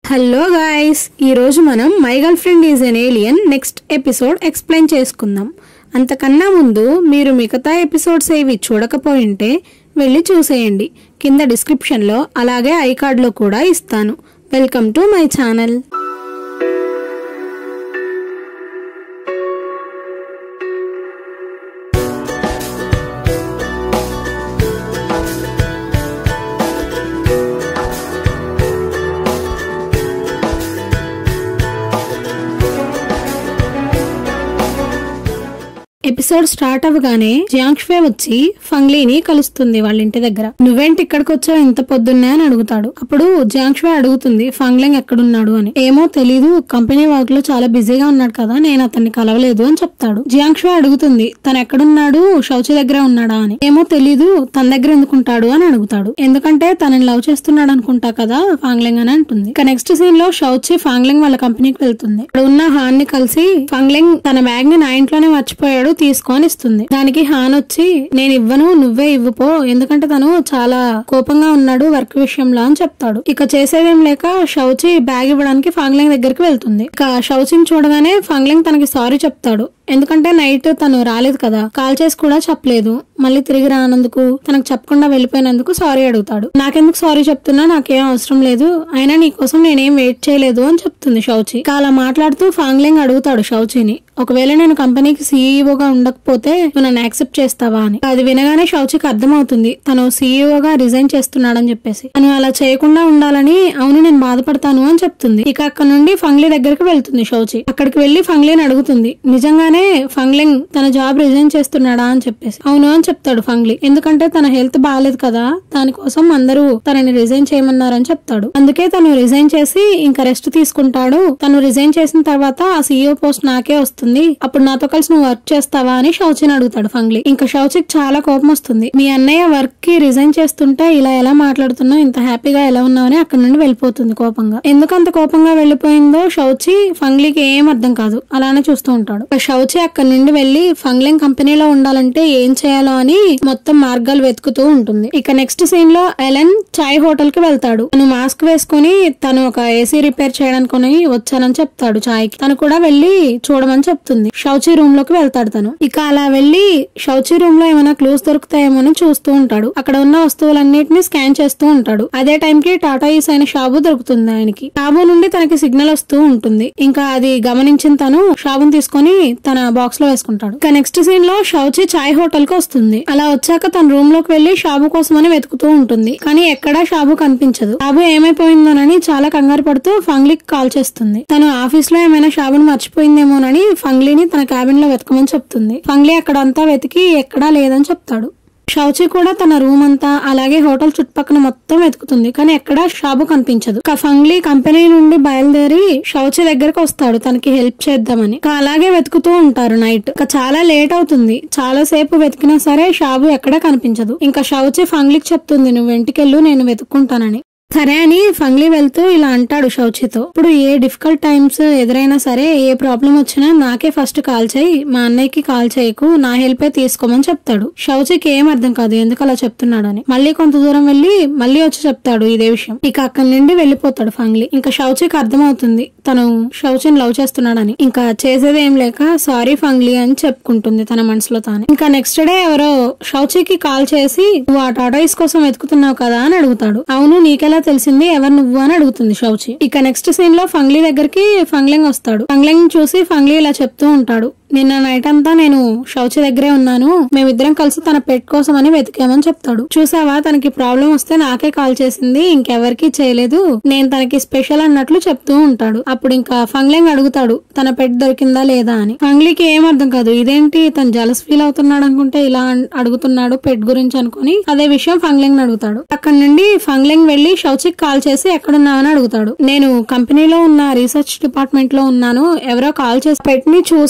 Hello guys ఈరోజు మనం my girlfriend is an alien next episode explain చేసుకుందాం అంతకన్నా ముందు మీరు మిగతా ఎపిసోడ్స్ ఏవి చూడకపోయింటే వెళ్ళి చూసేయండి కింద డిస్క్రిప్షన్లో అలాగే ఐ కార్డ్లో కూడా ఇస్తాను welcome to my channel episode start అవ్వగానే జియాంగ్షువే వచ్చి ఫంగ్లీని కలుస్తుంది వాళ్ళ ఇంటి దగ్గర నువ్వేంటి ఇక్కడికి వచ్చావు ఇంత పొద్దున్నే అని అడుగుతాడు అప్పుడు జియాంగ్షువే అడుగుతుంది ఫంగ్లింగ్ ఎక్కడున్నాడు అని ఏమో తెలీదు కంపెనీ వర్క్ లో చాలా బిజీగా ఉన్నాడు కదా నేను అతన్ని కలవలేదు అని చెప్తాడు జియాంగ్షువే అడుగుతుంది తను ఎక్కడున్నాడు షౌచి దగ్గర ఉన్నాడా అని ఏమో తెలీదు తన దగ్గర ఎందుకుంటాడు అని అడుగుతాడు ఎందుకంటే తనని లవ్ చేస్తున్నాడు అనుకుంటా కదా ఫాంగ్లింగ్ అని అంటుంది ఇక నెక్స్ట్ సీన్ లో షౌచి ఫాంగ్లింగ్ వాళ్ళ కంపెనీకి వెళ్తుంది అక్కడ ఉన్న హాన్ ని కలిసి ఫాంగ్లింగ్ తన బ్యాగ్ ని నా ఇంట్లోనే మర్చిపోయాడు తీసుకొని ఇస్తుంది దానికి హాన్ వచ్చి నేను ఇవ్వను నువ్వే ఇవ్వుపో ఎందుకంటే తను చాలా కోపంగా ఉన్నాడు వర్క్ విషయంలో అని చెప్తాడు ఇక చేసేదేం లేక షౌచి బ్యాగ్ ఇవ్వడానికి ఫాంగ్లింగ్ దగ్గరికి వెళ్తుంది ఇక షౌచిని చూడగానే ఫాంగ్లింగ్ తనకి సారీ చెప్తాడు ఎందుకంటే నైట్ తను రాలేదు కదా కాల్ చేసి కూడా చెప్పలేదు మళ్ళీ తిరిగి రానందుకు తనకు చెప్పకుండా వెళ్ళిపోయినందుకు సారీ అడుగుతాడు నాకెందుకు సారీ చెప్తున్నా నాకేం అవసరం లేదు అయినా నీకోసం నేనేం వెయిట్ చేయలేదు అని చెప్తుంది షౌచి ఇక అలా మాట్లాడుతూ ఫాంగ్లింగ్ అడుగుతాడు షౌచిని ఒకవేళ నేను కంపెనీకి సీఈఓగా ఉండకపోతే నువ్వు నన్ను యాక్సెప్ట్ చేస్తావా అని అది వినగానే షౌచికి అర్థమవుతుంది తను సీఈఓగా రిజైన్ చేస్తున్నాడని చెప్పేసి తను అలా చేయకుండా ఉండాలని అవును నేను బాధపడతాను అని చెప్తుంది ఇక అక్కడ నుండి ఫంగ్లీ దగ్గరికి వెళ్తుంది షౌచి అక్కడికి వెళ్లి ఫంగ్లీని అడుగుతుంది నిజంగానే ఫంగ్లింగ్ తన జాబ్ రిజైన్ చేస్తున్నాడా అని చెప్పేసి అవును అని చెప్తాడు ఫంగ్లీ ఎందుకంటే తన హెల్త్ బాగాలేదు కదా దానికోసం అందరూ తనని రిజైన్ చేయమన్నారని చెప్తాడు అందుకే తను రిజైన్ చేసి ఇంకా రెస్ట్ తీసుకుంటాడు తను రిజైన్ చేసిన తర్వాత ఆ సీఈఓ పోస్ట్ నాకే వస్తుంది అప్పుడు నాతో కలిసి నువ్వు వర్క్ చేస్తావా అని షౌచిని అడుగుతాడు ఫంగ్లీ ఇంకా షౌచికి చాలా కోపం వస్తుంది మీ అన్నయ్య వర్క్ కి రిజైన్ చేస్తుంటే ఇలా ఎలా మాట్లాడుతున్నావు ఇంత హ్యాపీగా ఎలా ఉన్నావని అక్కడ నుండి వెళ్ళిపోతుంది కోపంగా ఎందుకు అంత కోపంగా వెళ్ళిపోయిందో షౌచి ఫంగ్లీకి ఏం అర్థం కాదు అలానే చూస్తూ ఉంటాడు ఇక షౌచి అక్కడ నుండి వెళ్లి ఫంగ్లింగ్ కంపెనీలో ఉండాలంటే ఏం చేయాలో అని మొత్తం మార్గాలు వెతుకుతూ ఉంటుంది ఇక నెక్స్ట్ సీన్ లో ఎలెన్ చాయ్ హోటల్ కి వెళ్తాడు తను మాస్క్ వేసుకుని తను ఒక ఏసీ రిపేర్ చేయడానికి వచ్చానని చెప్తాడు చాయ్ కి తను కూడా వెళ్లి చూడమని చెప్తుంది షౌచి రూమ్ లోకి వెళ్తాడు తను ఇక అలా వెళ్లి షౌచి రూమ్ లో ఏమైనా క్లూస్ దొరుకుతాయేమో అని చూస్తూ ఉంటాడు అక్కడ ఉన్న వస్తువులన్నిటిని స్కాన్ చేస్తూ ఉంటాడు అదే టైం కి టాటా ఈస్ అయిన షాబు దొరుకుతుంది ఆయనకి షాబు నుండి తనకి సిగ్నల్ వస్తూ ఉంటుంది ఇంకా అది గమనించిన తను షాబుని తీసుకొని తన బాక్స్ లో వేసుకుంటాడు ఇక నెక్స్ట్ సీన్ లో షౌచి చాయ్ హోటల్ కి వస్తుంది అలా వచ్చాక తన రూమ్ లోకి వెళ్లి షాబు కోసమని వెతుకుతూ ఉంటుంది కానీ ఎక్కడా షాబు కనిపించదు షాబు ఏమైపోయిందోనని చాలా కంగారు పడుతూ ఫంగ్లీకి కాల్ చేస్తుంది తను ఆఫీస్ లో ఏమైనా షాబుని మర్చిపోయిందేమోనని ఫంగ్లీని తన క్యాబిన్ లో వెతకమని చెప్తుంది ఫంగ్లీ అక్కడంతా వెతికి ఎక్కడా లేదని చెప్తాడు షౌచి కూడా తన రూమ్ అంతా అలాగే హోటల్ చుట్టుపక్కల మొత్తం వెతుకుతుంది కానీ ఎక్కడా షాబు కనిపించదు ఇక ఫంగ్లీ కంపెనీ నుండి బయలుదేరి షౌచి దగ్గరకు వస్తాడు తనకి హెల్ప్ చేద్దామని ఇక అలాగే వెతుకుతూ ఉంటారు నైట్ ఇక చాలా లేట్ అవుతుంది చాలా సేపు వెతికినా సరే షాబు ఎక్కడా కనిపించదు ఇంకా షౌచి ఫంగ్లీకి చెప్తుంది నువ్వు ఇంటికెళ్ళు నేను వెతుక్కుంటానని సరే అని ఫంగ్లీ వెళ్తూ ఇలా అంటాడు షౌచితో ఇప్పుడు ఏ డిఫికల్ట్ టైమ్స్ ఎదురైనా సరే ఏ ప్రాబ్లం వచ్చినా నాకే ఫస్ట్ కాల్ చేయి మా అన్నయ్యకి కాల్ చేయకు నా హెల్పే తీసుకోమని చెప్తాడు షౌచికి ఏం అర్థం కాదు ఎందుకు అలా చెప్తున్నాడని మళ్ళీ కొంత దూరం వెళ్ళి మళ్ళీ వచ్చి చెప్తాడు ఇదే విషయం ఇక అక్కడి నుండి వెళ్ళిపోతాడు ఫంగ్లీ ఇంకా షౌచికి అర్థమవుతుంది తను షౌచిని లవ్ చేస్తున్నాడని ఇంకా చేసేది ఏం లేక సారీ ఫంగ్లీ అని చెప్పుకుంటుంది తన మనసులో తాను ఇంకా నెక్స్ట్ డే ఎవరో షౌచికి కాల్ చేసి నువ్వు ఆ టాటాయిస్ కోసం వెతుకుతున్నావు కదా అని అడుగుతాడు అవును నీకెలా తెలిసింది ఎవరు నువ్వు అని అడుగుతుంది షౌచి ఇక నెక్స్ట్ సీన్ లో ఫంగ్లీ దగ్గరికి ఫంగ్లింగ్ వస్తాడు ఫంగ్లింగ్ చూసి ఫంగ్లీ ఇలా చెప్తూ ఉంటాడు నిన్న నైట్ అంతా నేను షౌచి దగ్గరే ఉన్నాను మేమిద్దరం కలిసి తన పెట్ కోసం అని వెతికామని చెప్తాడు చూసావా తనకి ప్రాబ్లం వస్తే నాకే కాల్ చేసింది ఇంకెవరికి చేయలేదు నేను తనకి స్పెషల్ అన్నట్లు చెప్తూ ఉంటాడు అప్పుడు ఇంకా ఫంగ్లింగ్ అడుగుతాడు తన పెట్ దొరికిందా లేదా అని ఫంగ్లీకి ఏం అర్థం కాదు ఇదేంటి తను జలస్ ఫీల్ అవుతున్నాడు అనుకుంటే ఇలా అన్- అడుగుతున్నాడు పెట్ గురించి అనుకుని అదే విషయం ఫంగ్లింగ్ అడుగుతాడు అక్కడ నుండి ఫంగ్లింగ్ వెళ్లి షౌచిక్ కాల్ చేసి ఎక్కడున్నావని అడుగుతాడు నేను కంపెనీలో ఉన్న రీసెర్చ్ డిపార్ట్మెంట్ లో ఉన్నాను ఎవరో కాల్ చేసి పెట్ ని చూసానని చెప్పి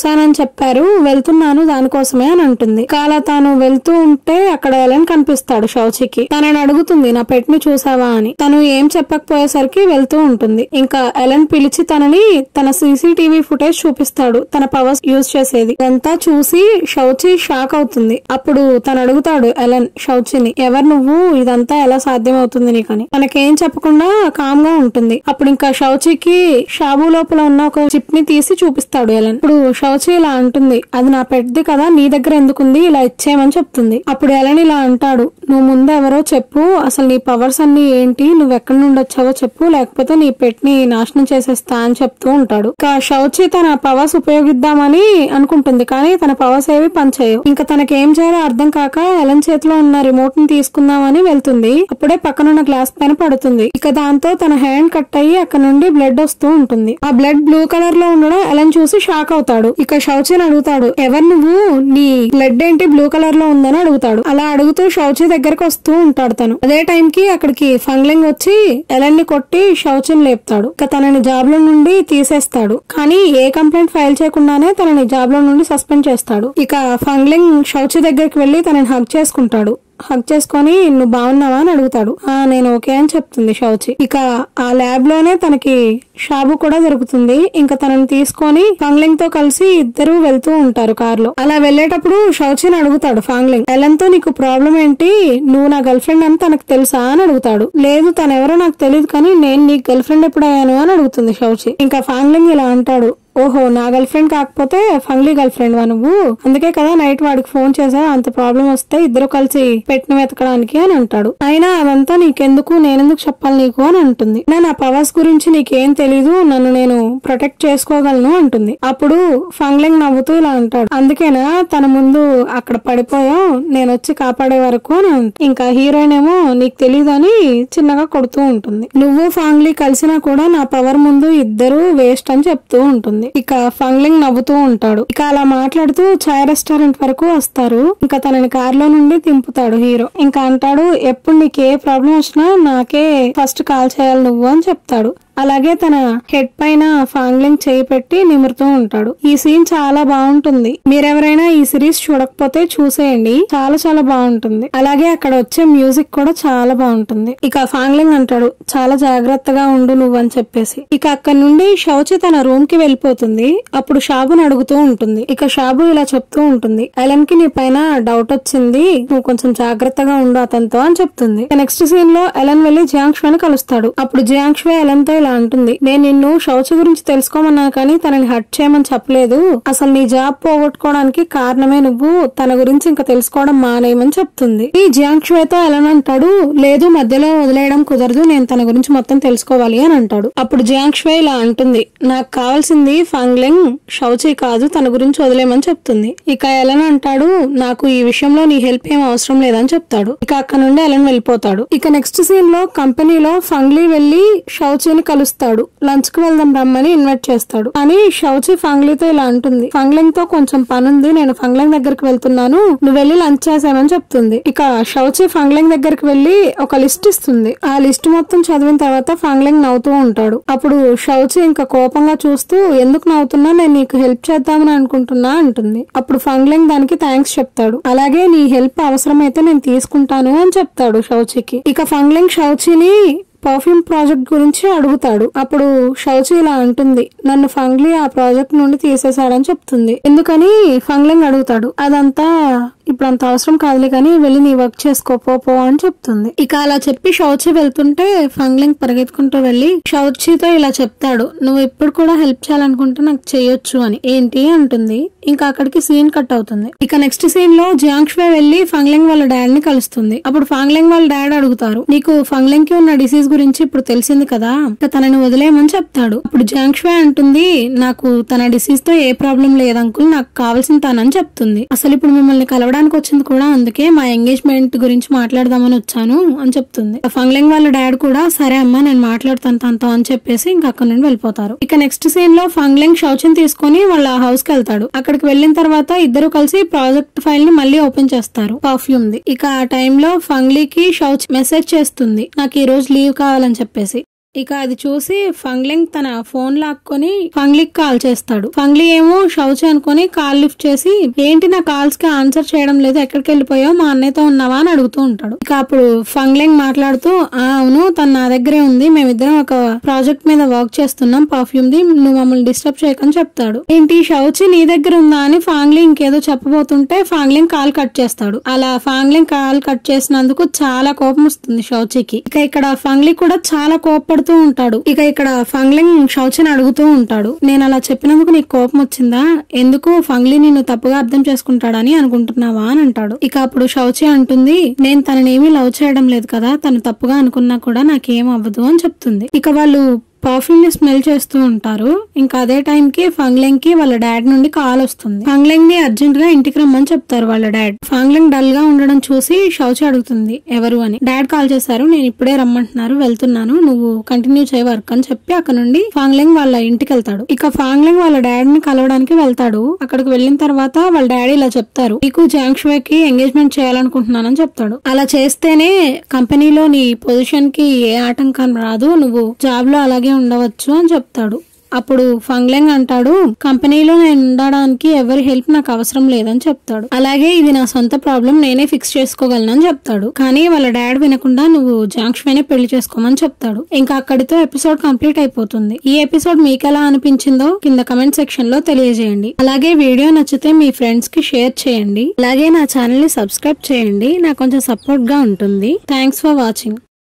చెప్పారు వెళ్తున్నాను దానికోసమే అని అంటుంది ఇక అలా తాను వెళ్తూ ఉంటే అక్కడ ఎలన్ కనిపిస్తాడు షౌచికి తనని అడుగుతుంది నా పెట్ ని చూసావా అని తను ఏం చెప్పకపోయేసరికి వెళ్తూ ఉంటుంది ఇంకా ఎలన్ పిలిచి తనని తన సీసీటీవీ ఫుటేజ్ చూపిస్తాడు తన పవర్స్ యూజ్ చేసేది ఇదంతా చూసి షౌచి షాక్ అవుతుంది అప్పుడు తను అడుగుతాడు ఎలన్ షౌచిని ఎవరు నువ్వు ఇదంతా ఎలా సాధ్యమవుతుంది నీకని తనకేం చెప్పకుండా కామ్ గా ఉంటుంది అప్పుడు ఇంకా షౌచికి షాబు లోపల ఉన్న ఒక చిప్ ని తీసి చూపిస్తాడు ఎలన్ ఇప్పుడు షౌచి ఇలా అంటుంది అది నా పెద్దది కదా నీ దగ్గర ఎందుకుంది ఇలా ఇచ్చేయమని చెప్తుంది అప్పుడు ఎలన్ ఇలా అంటాడు నువ్వు ముందు ఎవరో చెప్పు అసలు నీ పవర్స్ అన్ని ఏంటి నువ్వు ఎక్కడి నుండి వచ్చావో చెప్పు లేకపోతే నీ పెట్ ని నాశనం చేసేస్తా అని చెప్తూ ఉంటాడు ఇంకా షౌచి తన పవర్స్ ఉపయోగిద్దామని అనుకుంటుంది కానీ తన పవర్స్ ఏవి పనిచేయవు ఇంకా తనకి ఏం చేయాలో అర్థం కాక ఎలన్ చేతిలో ఉన్న రిమోట్ ని తీసుకుందామని వెళ్తుంది అప్పుడే పక్కనున్న గ్లాస్ పైన పడుతుంది ఇక దాంతో తన హ్యాండ్ కట్ అయ్యి అక్కడ నుండి బ్లడ్ వస్తూ ఉంటుంది ఆ బ్లడ్ బ్లూ కలర్ లో ఉండడం ఎలన్ చూసి షాక్ అవుతాడు ఇక షౌచిని అడుగుతాడు ఎవరు నువ్వు నీ బ్లడ్ ఏంటి బ్లూ కలర్ లో ఉందని అడుగుతాడు అలా అడుగుతూ షౌచి దగ్గరకు వస్తూ ఉంటాడు తను అదే టైం కి అక్కడికి ఫంగ్లింగ్ వచ్చి ఎలన్ ని కొట్టి షౌచిని లేపుతాడు ఇక తనని జాబ్ లో నుండి తీసేస్తాడు కానీ ఏ కంప్లైంట్ ఫైల్ చేయకుండానే తనని జాబ్ లో నుండి సస్పెండ్ చేస్తాడు ఇక ఫంగ్లింగ్ షౌచి దగ్గరికి వెళ్లి తనని హక్ చేసుకుంటాడు హక్ చేసుకొని నువ్వు బాగున్నావా అని అడుగుతాడు ఆ నేను ఓకే అని చెప్తుంది షౌచి ఇక ఆ ల్యాబ్ లోనే తనకి షాబు కూడా దొరుకుతుంది ఇంకా తనని తీసుకొని ఫాంగ్లింగ్ తో కలిసి ఇద్దరు వెళ్తూ ఉంటారు కార్ లో అలా వెళ్లేటప్పుడు షౌచిని అడుగుతాడు ఫాంగ్లింగ్ ఎలన్ తో నీకు ప్రాబ్లం ఏంటి నువ్వు నా గర్ల్ ఫ్రెండ్ అని తనకు తెలుసా అని అడుగుతాడు లేదు తనెవరో నాకు తెలియదు కానీ నేను నీ గర్ల్ ఫ్రెండ్ ఎప్పుడయ్యాను అని అడుగుతుంది షౌచి ఇంకా ఫాంగ్లింగ్ ఇలా అంటాడు ఓహో నా గర్ల్ ఫ్రెండ్ కాకపోతే ఫంగ్లీ గర్ల్ ఫ్రెండ్ వా నువ్వు అందుకే కదా నైట్ వాడికి ఫోన్ చేసా అంత ప్రాబ్లం వస్తే ఇద్దరు కలిసి పెట్టిన వెతకడానికి అని అంటాడు అయినా అదంతా నీకెందుకు నేనెందుకు చెప్పాలి నీకు అని అంటుంది నేను నా పవర్స్ గురించి నీకేం తెలీదు నన్ను నేను ప్రొటెక్ట్ చేసుకోగలను అంటుంది అప్పుడు ఫంగ్లింగ్ నవ్వుతూ ఇలా అంటాడు అందుకేనా తన ముందు అక్కడ పడిపోయాం నేను వచ్చి కాపాడే వరకు అని అంది. ఇంకా హీరోయిన్ ఏమో నీకు తెలీదు అని చిన్నగా కొడుతూ ఉంటుంది నువ్వు ఫాంగ్లీ కలిసినా కూడా నా పవర్ ముందు ఇద్దరు వేస్ట్ అని చెప్తూ ఉంటుంది ఇక ఫంగ్లింగ్ నవ్వుతూ ఉంటాడు ఇక అలా మాట్లాడుతూ చాయ్ రెస్టారెంట్ వరకు వస్తారు ఇంకా తనని కారులో నుండి దింపుతాడు హీరో ఇంకా అంటాడు ఎప్పుడు నీకు ఏ ప్రాబ్లం వచ్చినా నాకే ఫస్ట్ కాల్ చేయాలి నువ్వు అని చెప్తాడు అలాగే తన హెడ్ పైన ఫాంగ్లింగ్ చేయి పెట్టి నిమురుతూ ఉంటాడు ఈ సీన్ చాలా బాగుంటుంది మీరెవరైనా ఈ సిరీస్ చూడకపోతే చూసేయండి చాలా చాలా బాగుంటుంది అలాగే అక్కడ వచ్చే మ్యూజిక్ కూడా చాలా బాగుంటుంది ఇక ఫాంగ్లింగ్ అంటాడు చాలా జాగ్రత్తగా ఉండు నువ్వు అని చెప్పేసి ఇక అక్కడ నుండి షౌచి తన రూమ్ కి వెళ్ళిపోతుంది అప్పుడు షాబుని అడుగుతూ ఉంటుంది ఇక షాబు ఇలా చెప్తూ ఉంటుంది ఎలన్ కి నీ పైన డౌట్ వచ్చింది నువ్వు కొంచెం జాగ్రత్తగా ఉండు అతనితో అని చెప్తుంది నెక్స్ట్ సీన్ లో ఎలన్ వెళ్లి జియాంగ్ష్వేని కలుస్తాడు అప్పుడు జియాంగ్ష్వే ఎలన్ తో ఇలా అంటుంది నేను నిన్ను షౌచి గురించి తెలుసుకోమన్నాను కానీ తనని హర్ట్ చేయమని చెప్పలేదు అసలు నీ జాబ్ పోగొట్టుకోవడానికి కారణమే నువ్వు తన గురించి ఇంకా తెలుసుకోవడం మానేయమని చెప్తుంది ఈ జియాంగ్ష్వేతో ఎలన్ అంటాడు లేదు మధ్యలో వదిలేయడం కుదరదు నేను తన గురించి మొత్తం తెలుసుకోవాలి అని అంటాడు అప్పుడు జియాంగ్ష్వే ఇలా అంటుంది నాకు కావాల్సింది ఫంగ్లింగ్ షౌచి కాదు తన గురించి వదిలేయమని చెప్తుంది ఇక ఎలన్ అంటాడు నాకు ఈ విషయంలో నీ హెల్ప్ ఏం అవసరం లేదని చెప్తాడు ఇక అక్కడ నుండి ఎలన్ వెళ్ళిపోతాడు ఇక నెక్స్ట్ సీన్ లో కంపెనీలో ఫంగ్లీ వెళ్లి షౌచిని కలుస్తాడు లంచ్ కి వెళ్దాం రమ్మని ఇన్వైట్ చేస్తాడు కానీ షౌచి ఫంగ్లీతో ఇలా అంటుంది ఫంగ్లింగ్ తో కొంచెం పనుంది నేను ఫంగ్లింగ్ దగ్గరికి వెళ్తున్నాను నువ్వు వెళ్ళి లంచ్ చేసామని చెప్తుంది ఇక షౌచి ఫంగ్లింగ్ దగ్గరికి వెళ్లి ఒక లిస్ట్ ఇస్తుంది ఆ లిస్ట్ మొత్తం చదివిన తర్వాత ఫంగ్లింగ్ నవ్వుతూ ఉంటాడు అప్పుడు షౌచి ఇంకా కోపంగా చూస్తూ ఎందుకు నవ్వుతున్నా నేను నీకు హెల్ప్ చేద్దామని అనుకుంటున్నా అంటుంది అప్పుడు ఫంగ్లింగ్ దానికి థ్యాంక్స్ చెప్తాడు అలాగే నీ హెల్ప్ అవసరమైతే నేను తీసుకుంటాను అని చెప్తాడు షౌచికి ఇక ఫంగ్లింగ్ షౌచిని పర్ఫ్యూమ్ ప్రాజెక్ట్ గురించి అడుగుతాడు అప్పుడు షౌచి ఇలా అంటుంది నన్ను ఫంగ్లీ ఆ ప్రాజెక్ట్ నుండి తీసేశాడని చెప్తుంది ఎందుకని ఫంగ్లింగ్ అడుగుతాడు అదంతా ఇప్పుడు అంత అవసరం కాదులే కానీ వెళ్ళి నీ వర్క్ చేసుకో పో పో అని చెప్తుంది ఇక అలా చెప్పి షౌచి వెళ్తుంటే ఫంగ్లింగ్ పరిగెత్తుకుంటూ వెళ్ళి షౌచితో ఇలా చెప్తాడు నువ్వు ఇప్పుడు కూడా హెల్ప్ చేయాలనుకుంటే నాకు చేయొచ్చు అని ఏంటి అంటుంది ఇంకా అక్కడికి సీన్ కట్ అవుతుంది ఇక నెక్స్ట్ సీన్ లో జియాంగ్ష్వే వెళ్లి ఫంగ్లింగ్ వాళ్ళ డాడ్ ని కలుస్తుంది అప్పుడు ఫంగ్లింగ్ వాళ్ళ డాడ్ అడుగుతారు నీకు ఫంగ్లింగ్ కి ఉన్న డిసీజ్ గురించి ఇప్పుడు తెలిసింది కదా ఇక తనని వదిలేయమని చెప్తాడు అప్పుడు జియాంగ్ష్వే అంటుంది నాకు తన డిసీజ్ తో ఏ ప్రాబ్లం లేదు అంకుల్ నాకు కావాల్సిన తనని చెప్తుంది అసలు ఇప్పుడు మిమ్మల్ని కలవడానికి వచ్చింది కూడా అందుకే మా ఎంగేజ్మెంట్ గురించి మాట్లాడదామని వచ్చాను అని చెప్తుంది ఫంగ్లింగ్ వాళ్ళ డాడ్ కూడా సరే అమ్మా నేను మాట్లాడతాను తనతో అని చెప్పేసి ఇంకా అక్కడ నుండి వెళ్ళిపోతారు ఇక నెక్స్ట్ సీన్ లో ఫంగ్లింగ్ షౌచిని తీసుకొని వాళ్ళ హౌస్ కి వెళ్తాడు అక్కడికి వెళ్ళిన తర్వాత ఇద్దరు కలిసి ప్రాజెక్ట్ ఫైల్ ని మళ్ళీ ఓపెన్ చేస్తారు పర్ఫ్యూమ్ ది ఇక ఆ టైంలో ఫంగ్లీకి షౌచ్ మెసేజ్ చేస్తుంది నాకు ఈ రోజు లీవ్ కావాలని చెప్పేసి ఇక అది చూసి ఫంగ్లింగ్ తన ఫోన్ లాక్కొని ఫంగ్లిక్ కాల్ చేస్తాడు ఫంగ్లీ ఏమో షౌచి అనుకొని కాల్ లిఫ్ట్ చేసి ఏంటి నా కాల్స్ కి ఆన్సర్ చేయడం లేదు ఎక్కడికి వెళ్ళిపోయావు మా అన్నయ్యతో ఉన్నావా అని అడుగుతూ ఉంటాడు ఇక అప్పుడు ఫంగ్లింగ్ మాట్లాడుతూ ఆ అవును తను నా దగ్గరే ఉంది మేమిద్దరం ఒక ప్రాజెక్ట్ మీద వర్క్ చేస్తున్నాం పర్ఫ్యూమ్ ది నువ్వు మమ్మల్ని డిస్టర్బ్ చేయకని చెప్తాడు ఏంటి షౌచి నీ దగ్గర ఉందా అని ఫాంగ్లింగ్ ఇంకేదో చెప్పబోతుంటే ఫాంగ్లింగ్ కాల్ కట్ చేస్తాడు అలా ఫాంగ్లింగ్ కాల్ కట్ చేసినందుకు చాలా కోపం వస్తుంది షౌచికి ఇక ఇక్కడ ఫంగ్లీ కూడా చాలా కోపడుతూ ఉంటాడు ఇక ఇక్కడ ఫంగ్లింగ్ షౌచిని అడుగుతూ ఉంటాడు నేను అలా చెప్పినందుకు నీకు కోపం వచ్చిందా ఎందుకు ఫంగ్లీ నిన్ను తప్పుగా అర్థం చేసుకుంటాడని అనుకుంటున్నావా అని అంటాడు ఇక అప్పుడు షౌచి అంటుంది నేను తననేమీ లవ్ చేయడం లేదు కదా తను తప్పుగా అనుకున్నా కూడా నాకేం అవ్వదు అని చెప్తుంది ఇక వాళ్ళు పర్ఫ్యూమ్ ని స్మెల్ చేస్తూ ఉంటారు ఇంకా అదే టైం కి ఫంగ్లెంగ్ కి వాళ్ళ డాడ్ నుండి కాల్ వస్తుంది ఫంగ్లెంగ్ ని అర్జెంట్ గా ఇంటికి రమ్మని చెప్తారు వాళ్ళ డాడ్ ఫంగ్లెంగ్ డల్ గా ఉండడం చూసి షౌచి అడుగుతుంది ఎవరు అని డాడ్ కాల్ చేశారు నేను ఇప్పుడే రమ్మంటున్నారు వెళ్తున్నాను నువ్వు కంటిన్యూ చేయ వర్క్ అని చెప్పి అక్కడ నుండి ఫాంగ్లెంగ్ వాళ్ళ ఇంటికి వెళ్తాడు ఇక ఫాంగ్లెంగ్ వాళ్ళ డాడ్ ని కలవడానికి వెళ్తాడు అక్కడికి వెళ్ళిన తర్వాత వాళ్ళ డాడీ ఇలా చెప్తారు నీకు జాంక్షువే కి ఎంగేజ్మెంట్ చేయాలనుకుంటున్నానని చెప్తాడు అలా చేస్తేనే కంపెనీలో నీ పొజిషన్ కి ఏ ఆటంకం రాదు నువ్వు జాబ్ లో అలాగే ఉండవచ్చు అని చెప్తాడు అప్పుడు ఫంగ్లెంగ్ అంటాడు కంపెనీలో నేను ఉండడానికి ఎవరి హెల్ప్ నాకు అవసరం లేదని చెప్తాడు అలాగే ఇది నా సొంత ప్రాబ్లం నేనే ఫిక్స్ చేసుకోగలనని చెప్తాడు కానీ వాళ్ళ డాడ్ వినకుండా నువ్వు జాంక్ష్వేనే పెళ్లి చేసుకోమని చెప్తాడు ఇంకా అక్కడితో ఎపిసోడ్ కంప్లీట్ అయిపోతుంది ఈ ఎపిసోడ్ మీకు ఎలా అనిపించిందో కింద కమెంట్ సెక్షన్ లో తెలియజేయండి అలాగే వీడియో నచ్చితే మీ ఫ్రెండ్స్ కి షేర్ చేయండి అలాగే నా ఛానల్ ని సబ్స్క్రైబ్ చేయండి నాకు కొంచెం సపోర్ట్ గా ఉంటుంది థ్యాంక్స్ ఫర్ వాచింగ్